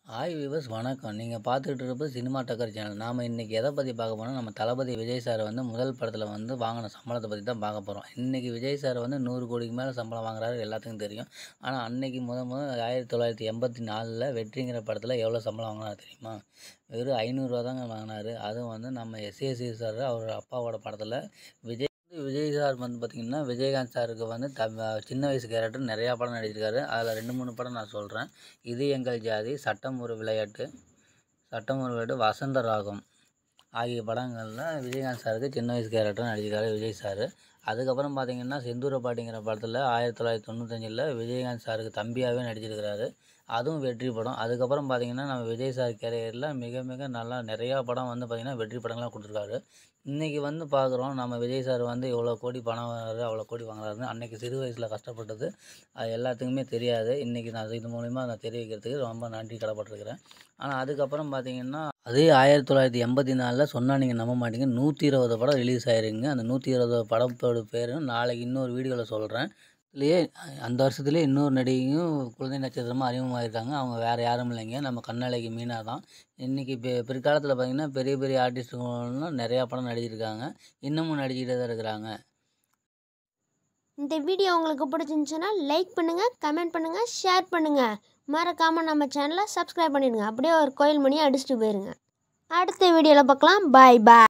Hi viewers வணக்கம். நீங்க பார்த்துக்கிட்டு இருப்பது சினிமா டக்கர் சேனல். நாம இன்னைக்கு எத பத்தி பார்க்க போறோம்னா, நம்ம தளபதி விஜய் சார் வந்து முதல் படத்துல வந்து வாங்குன சம்பளத்த பத்தி தான் பார்க்க போறோம். இன்னைக்கு விஜய் சார் வந்து 100 கோடிக்கு மேல சம்பளம் வாங்குறாரு எல்லாத்துக்கும் தெரியும். ஆனா அன்னைக்கு முத முத 1984ல வெற்றிங்கிற படத்துல எவ்வளோ சம்பளம் வாங்குனாரு தெரியுமா? வெறும் ரூ. 500 தாங்க வாங்குனாரு. அதுவும் வந்து நம்ம எஸ்.ஏ. சார் அவர் அப்பாவோட படத்துல விஜய் விஜய் சார் வந்து பார்த்தீங்கன்னா, விஜயகாந்த் சாருக்கு வந்து த சின்ன வயசு கேரக்டர் நெறையா படம் நடிச்சிருக்காரு. அதுல 2, 3 படம் நான் சொல்றேன். இது எங்கள் ஜாதி, சட்டம் ஒரு விளையாட்டு, சட்டம் ஒரு விளையாட்டு, வசந்த ராகம் ஆகிய படங்கள்ல விஜயகாந்த் சாருக்கு சின்ன வயசு கேரக்டர் நடிச்சிருக்காரு விஜய் சாரு. அதுக்கப்புறம் பார்த்தீங்கன்னா, செந்தூர பாட்டிங்கிற படத்துல 1995ல விஜயகாந்த் சாருக்கு தம்பியாவே நடிச்சிருக்காரு. அதுவும் வெற்றி படம். அதுக்கப்புறம் பார்த்தீங்கன்னா, நம்ம விஜய் சார் கேரியர்ல மிக மிக நல்லா நெறையா படம் வந்து பார்த்தீங்கன்னா, வெற்றி படங்களா குடுத்துருக்காரு. இன்னைக்கு வந்து பார்க்குறோம், நம்ம விஜய் சார் வந்து இவ்வளோ கோடி பணம் வாங்குறாரு, அவ்வளோ கோடி வாங்குறாருன்னு. அன்னைக்கு சிறு வயசுல கஷ்டப்பட்டது அது எல்லாத்துக்குமே தெரியாது. இன்னைக்கு நான் இது மூலியமா நான் தெரிவிக்கிறதுக்கு ரொம்ப நன்றி கடப்பட்டுருக்கிறேன். ஆனா அதுக்கப்புறம் பார்த்தீங்கன்னா, அதே 1984ல சொன்னா நீங்க நம்ப மாட்டீங்க. 120 படம் ரிலீஸ் ஆயிருக்குங்க. அந்த 120 படத்தோட பேரும் நாளைக்கு இன்னொரு வீடியோல சொல்றேன். இதுலயே அந்த வருஷத்துலயே இன்னொரு நடிகையும் குழந்தை நட்சத்திரமா அறிமுகமாயிருக்காங்க. அவங்க வேற யாரும் இல்லைங்க. நம்ம கண்ணழகி மீனா தான். இன்னைக்கு பெ பிற்காலத்துல பார்த்தீங்கன்னா, பெரிய பெரிய ஆர்டிஸ்ட்டுங்கலாம் நெறையா படம் நடிச்சிருக்காங்க. இன்னமும் நடிச்சுக்கிட்டே தான் இருக்கிறாங்க. இந்த வீடியோ உங்களுக்கு பிடிச்சிருந்துச்சுன்னா, லைக் பண்ணுங்க, கமெண்ட் பண்ணுங்க, ஷேர் பண்ணுங்க. மறக்காம நம்ம சேனல சப்ஸ்கிரைப் பண்ணிடுங்க. அப்படியே ஒரு கோயில் மணிய அடிச்சுட்டு போயிருங்க. அடுத்த வீடியோல பார்க்கலாம். பாய் பாய்.